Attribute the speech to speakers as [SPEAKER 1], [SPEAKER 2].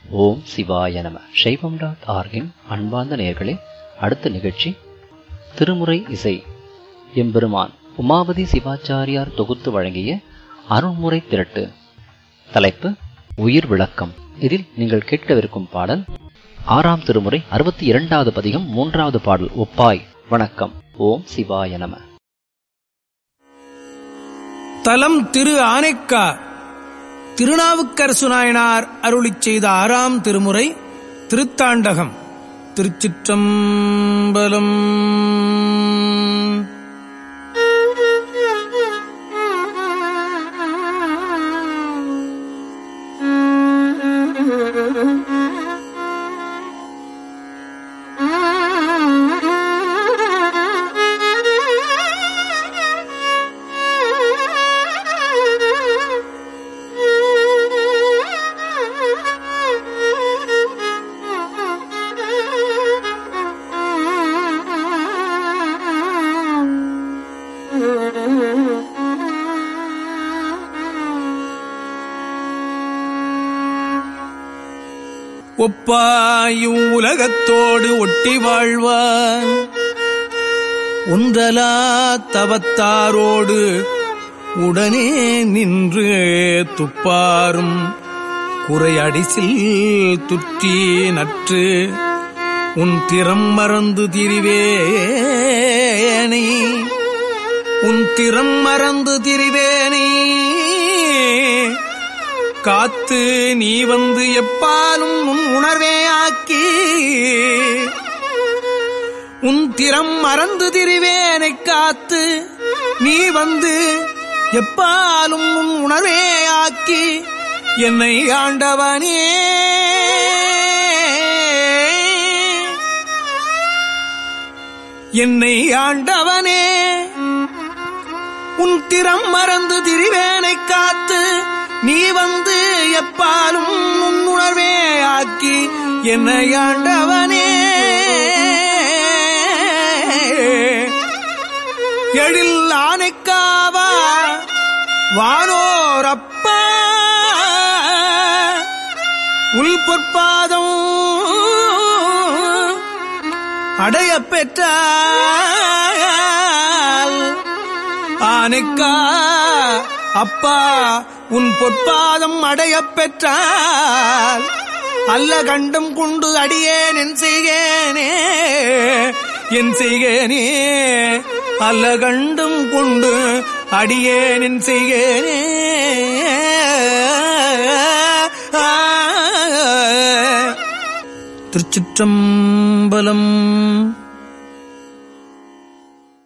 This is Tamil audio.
[SPEAKER 1] ஓம் சிவாய நம சைவம் டாட் ஆர்கின் அன்பார்ந்த நேயர்களே அடுத்த நிகழ்ச்சி திருமுறை இசை எம்பெருமான் உமாபதி சிவாச்சாரியார் தொகுத்து வழங்கிய அருண்முறை திரட்டு தலைப்பு உயிர் விளக்கம் இதில் நீங்கள் கேட்கவிருக்கும் பாடல் ஆறாம் திருமுறை அறுபத்தி இரண்டாவது பதிகம் மூன்றாவது பாடல் ஒப்பாய் வணக்கம் ஓம் சிவாய நம
[SPEAKER 2] தலம் திரு ஆனைக்கா திருநாவுக்கரசு நாயனார் அருளிச் செய்த ஆறாம் திருமுறை திருத்தாண்டகம் திருச்சிற்றம்பலம் ஒப்பாயும் உலகத்தோடு ஒட்டி வாழ்வான் ஒன்றலா தவத்தாரோடு உடனே நின்று துப்பாரும் குறையடிசில் துற்றி நற்று உன் திறம் மறந்து திரிவேனை உன் திறம் மறந்து திரிவேனை காத்து நீ வந்து எப்பாலும் உன் உணர்வே ஆக்கி உன் திறம் மறந்து திரிவேனை காத்து நீ வந்து எப்பாலும் உன் உணர்வே ஆக்கி என்னை ஆண்டவனே என்னை ஆண்டவனே உன் திறம் மறந்து திரிவேனை காத்து நீ வந்து எப்பாலும் உன் உணர்வே ஆக்கி என்னை ஆண்டவனே எழில் ஆனைக்காவா வானோரப்பா உள் பொற்பாதம் அடைய பெற்றால் ஆனைக்கா அப்பா உன் பொற்பாதம் அடையப் பெற்றால் அல்ல கண்டம் கொண்டு அடியேன் என் செய்கேனே என் செய்கேனே அல்ல கண்டும் கொண்டு அடியேன் என் செய்கேனே திருச்சிற்றம்பலம்